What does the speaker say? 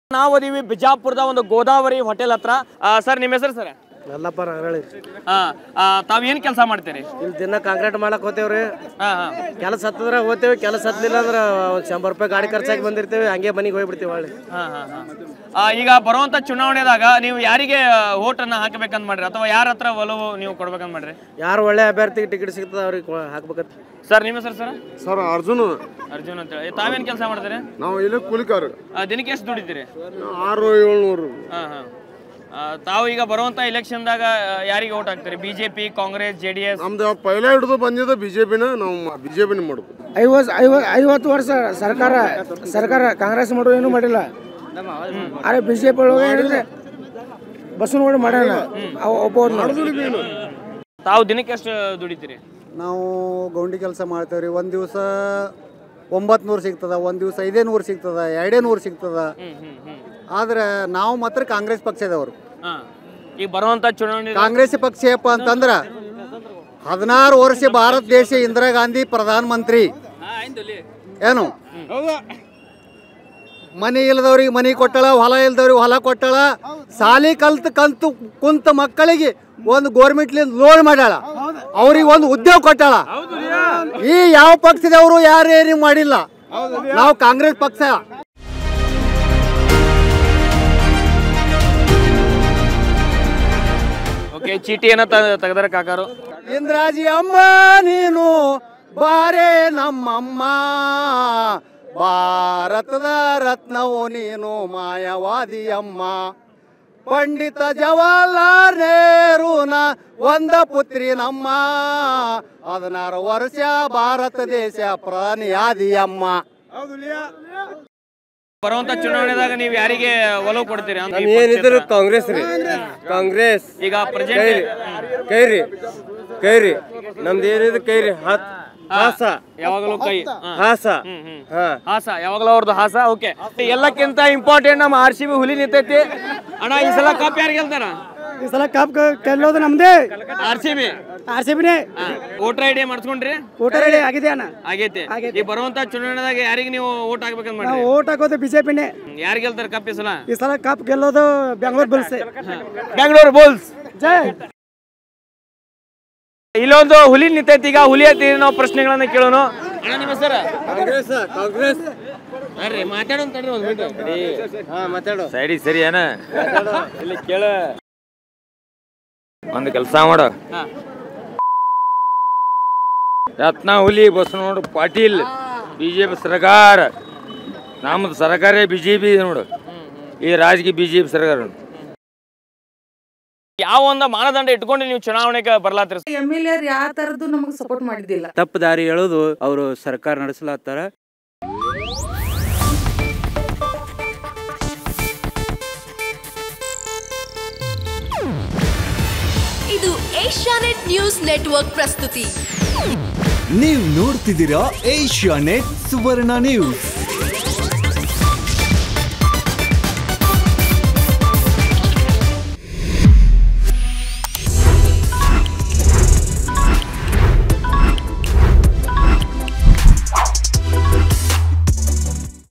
ನಾವು ಅದೀವಿ ಬಿಜಾಪುರದ ಒಂದು ಗೋದಾವರಿ ಹೋಟೆಲ್ ಹತ್ರ ಸರ್ ನಿಮ್ಮ ಹೆಸರು ಸರ್ ಎಲ್ಲಪ್ಪ ಹೇಳಿ ತಾವು ಏನು ಕೆಲಸ ಮಾಡ್ತೀರಿ ಇಲ್ಲಿ ದಿನ ಕಾಂಕ್ರೀಟ್ ಮಾಡಕ್ ಹೋತೇವ್ರಿ ಹಾಂ ಹಾಂ ಕೆಲಸ ಹತ್ತದ್ರ ಹೋಗ್ತೇವೆ ಕೆಲಸ ಹತ್ತಲಿಲ್ಲ ಅಂದ್ರೆ ಒಂದು ಶಂಬರ್ ರೂಪಾಯಿ ಗಾಡಿ ಖರ್ಚಾಗಿ ಬಂದಿರ್ತೇವೆ ಹಂಗೆ ಮನೆಗೆ ಹೋಗ್ಬಿಡ್ತೀವಿ ಹೊಳ್ಳಿ ಹಾಂ ಹಾಂ ಹಾಂ ಈಗ ಬರುವಂತ ಚುನಾವಣೆದಾಗ ನೀವು ಯಾರಿಗೆ ಓಟನ್ನು ಹಾಕಬೇಕಂತ ಮಾಡ್ರಿ ಅಥವಾ ಯಾರ ಹತ್ರ ಒಲವು ನೀವು ಕೊಡ್ಬೇಕಂತ ಮಾಡ್ರಿ ಯಾರು ಒಳ್ಳೆ ಅಭ್ಯರ್ಥಿಗೆ ಟಿಕೆಟ್ ಸಿಗ್ತದ ಅವ್ರಿಗೆ ಹಾಕ್ಬೇಕಂತ ಸರ್ ನಿಮ್ಮ ಹೆಸರು ಸರ್ ಸರ್ ಅರ್ಜುನ್ ಅರ್ಜುನ್ ಅಂತ ಹೇಳಿ ತಾವೇನು ಕೆಲಸ ಮಾಡ್ತೀರಿ ನಾವು ಇಲ್ಲಿ ಕೂಲಿಕಾರ ಆ, ದಿನಕ್ಕೆ ಎಷ್ಟು ದುಡಿತೀರಿ ಆರು ಏಳ್ನೂರು ಹಾಂ ಹಾಂ ತಾವು ಈಗ ಬರುವಂತ ಇಲೆಕ್ಷನ್ದಾಗ ಯಾರಿಗೆ ಓಟ್ ಹಾಕ್ತೀರಿ BJP Congress J D S ನಮ್ದು ಪೈಲ ಹಿಡಿದು ಬಂದಿದ್ದು ಬಿಜೆಪಿನ ನಾವು ಬಿಜೆಪಿನ ಮಾಡ್ಬೇಕು ಐವತ್ತು ಐವ ಐವತ್ತು ವರ್ಷ ಸರ್ಕಾರ ಸರ್ಕಾರ ಕಾಂಗ್ರೆಸ್ ಮಾಡೋ ಏನೂ ಮಾಡಿಲ್ಲ ಅರೆ ಬಿ ಜೆ ಪಿ ಒಳಗೆ ಹೇಳಿದ್ರೆ ಬಸ್ಸು ಮಾಡ್ಯಾನ ಅವ ಒಬ್ಬ ತಾವು ದಿನಕ್ಕೆ ಎಷ್ಟು ದುಡಿತೀರಿ ನಾವು ಗೌಂಡಿ ಕೆಲಸ ಮಾಡ್ತೇವೆ ರೀ ಒಂದು ದಿವಸ ಒಂಬತ್ತು ನೂರು ಸಿಗ್ತದ ಒಂದು ದಿವಸ ಐದೇ ನೂರು ಸಿಗ್ತದ ಎರಡೇ ನೂರು ಸಿಗ್ತದ ಆದ್ರೆ ನಾವು ಮಾತ್ರ ಕಾಂಗ್ರೆಸ್ ಪಕ್ಷದವರು ಹಾಂ ಈಗ ಬರುವಂತ ಚುನಾವಣೆ ಕಾಂಗ್ರೆಸ್ ಪಕ್ಷ ಏನಪ್ಪ ಅಂತಂದ್ರ ಹದಿನಾರು ವರ್ಷ ಭಾರತ ದೇಶ ಇಂದಿರಾ ಗಾಂಧಿ ಪ್ರಧಾನ ಮಂತ್ರಿ ಏನು ಮನೆ ಇಲ್ಲದವ್ರಿಗೆ ಮನೆ ಕೊಟ್ಟಳ ಹೊಲ ಇಲ್ದವ್ರಿಗೆ ಹೊಲ ಕೊಟ್ಟಳ ಸಾಲಿ ಕಲ್ತ್ ಕಂತು ಕುಂತ ಮಕ್ಕಳಿಗೆ ಒಂದು ಗೋರ್ಮೆಂಟ್ಲಿಂದ ಲೋನ್ ಮಾಡ್ಯಾಳ ಅವ್ರಿಗೆ ಒಂದು ಉದ್ಯೋಗ ಕೊಟ್ಟಾಳ ಈ ಯಾವ ಪಕ್ಷದವರು ಯಾರೇನು ಮಾಡಿಲ್ಲ ನಾವು ಕಾಂಗ್ರೆಸ್ ಪಕ್ಷ ಓಕೆ ಚೀಟಿ ಏನ ತೆಗೆದಾರ ಕಾಕಾರು ಇಂದ್ರಾಜಿ ಅಮ್ಮ ನೀನು ಬಾರೆ ನಮ್ಮಮ್ಮ ಭಾರತದ ರತ್ನವು ನೀನು ಮಾಯವಾದಿ ಅಮ್ಮ ಪಂಡಿತ ಜವಾಹರ್ಲಾಲ್ ನೆಹರೂನ ಒಂದ ಪುತ್ರಿ ನಮ್ಮ ಹದಿನಾರು ವರ್ಷ ಭಾರತ ದೇಶ ಪ್ರಧಾನಿಯಾದಿ ಅಮ್ಮ ಬರುವಂತ ಚುನಾವಣೆದಾಗ ನೀವು ಯಾರಿಗೆ ಒಲವು ಕೊಡ್ತೀರಿ ಅಂತ ಈ ಏನಿದ್ರು ಪಕ್ಷೇತರ? ಕಾಂಗ್ರೆಸ್ ರೀ ಕಾಂಗ್ರೆಸ್ ಈಗ ಪ್ರೆಸೆಂಟ್ ಕೈರಿ ಕೈರಿ ನಮ್ದು ಏನಿದ್ರು ಕೈರಿ ಹಾಸ ಯಾವಾಗಲೂ ಕೈ ಹಾ. ಹಾಸ ಹ್ಮ್, ಹ್ಮ್. ಹಾ ಹಾಸ ಯಾವಾಗಲೂ ಅವ್ರದ್ದು ಹಾಸ ಓಕೆ ಎಲ್ಲಕ್ಕಿಂತ ಇಂಪಾರ್ಟೆಂಟ್ ನಮ್ಮ ಆರ್ ಸಿ ಬಿ ಹುಲಿ ನಿಂತೈತಿ ಅಣ್ಣ ಈ ಸಲ ಕಪ್ ಯಾರು ಗೆಲ್ತಾರ ಈ ಸಲ ಕಪ್ ಗೆಲ್ಲೋದು ನಮ್ದೇ R C B R C ಬಿನೇ ವೋಟರ್ ಐಡಿ ಮಾಡಿಸ್ಕೊಂಡ್ರಿ ವೋಟರ್ ಐಡಿ ಆಗಿದೆ ಅಣ್ಣ ಆಗೈತಿ ಈ ಬರುವಂತ ಚುನಾವಣೆದಾಗ ಯಾರಿಗೆ ನೀವು ಓಟ್ ಹಾಕ್ಬೇಕಂತ ನಾವು ಮಾಡ್ರಿ ಓಟ್ ಹಾಕೋದು ಬಿಜೆಪಿನೇ ಯಾರು ಗೆಲ್ತಾರ ಕಪ್ ಈ ಸಲ ಈ ಸಲ ಕಪ್ ಗೆಲ್ಲೋದು ಬೆಂಗಳೂರು ಬಲ್ಸ್ ಬೆಂಗಳೂರು ಬುಲ್ಸ್ ಜೈ ಇಲ್ಲೊಂದು ಹುಲಿ ನಿಂತೈತಿ ಈಗ ಹುಲಿ ಹತ್ತಿ ನಾವು ಪ್ರಶ್ನೆಗಳನ್ನ ಕೇಳೋಣ ಅಣ್ಣ ನಿಮ್ಮ ಸರ್ ಕಾಂಗ್ರೆಸ್ ಕಾಂಗ್ರೆಸ್ ಅರ್ರಿ ಮಾತಾಡೋಣ ತಡ್ರಿ ಒಂದ್ ಮಿನಿಟ್ ಹಾ ಮಾತಾಡು ಸರಿ ಸರಿ ಏನ ಇಲ್ಲಿ ಕೇಳ ಒಂದು ಕೆಲಸ ಮಾಡು ಹಾ. ರತ್ನ ಹುಲಿ ಬಸವನಗೌಡ ಪಾಟೀಲ್ ಬಿಜೆಪಿ ಸರ್ಕಾರ ನಮ್ದು ಸರ್ಕಾರ ಬಿಜೆಪಿ ನೋಡು ಈ ರಾಜಕೀಯ ಬಿಜೆಪಿ ಸರ್ಕಾರ ನೋಡು. ಯಾವ ಒಂದು ಮಾನದಂಡ ಇಟ್ಕೊಂಡು ನೀವು ಚುನಾವಣೆಗೆ ಬರ್ಲಾತ್ರಿ ಎಮ್ ಎಲ್ ಎರ್ ಯಾವ ತರದ್ದು ನಮಗೆ ಸಪೋರ್ಟ್ ಮಾಡಿದ್ದಿಲ್ಲ ತಪ್ಪು ದಾರಿ ಹೇಳೋದು ಅವರು ಸರ್ಕಾರ ನಡೆಸಲಾತ್ತಾರ ಇದು ಏಷ್ಯಾನೆಟ್ ನ್ಯೂಸ್ ನೆಟ್ವರ್ಕ್ ಪ್ರಸ್ತುತಿ ನೀವು ನೋಡ್ತಿದ್ದೀರಾ ಏಷ್ಯಾ ನೆಟ್ ಸುವರ್ಣ ನ್ಯೂಸ್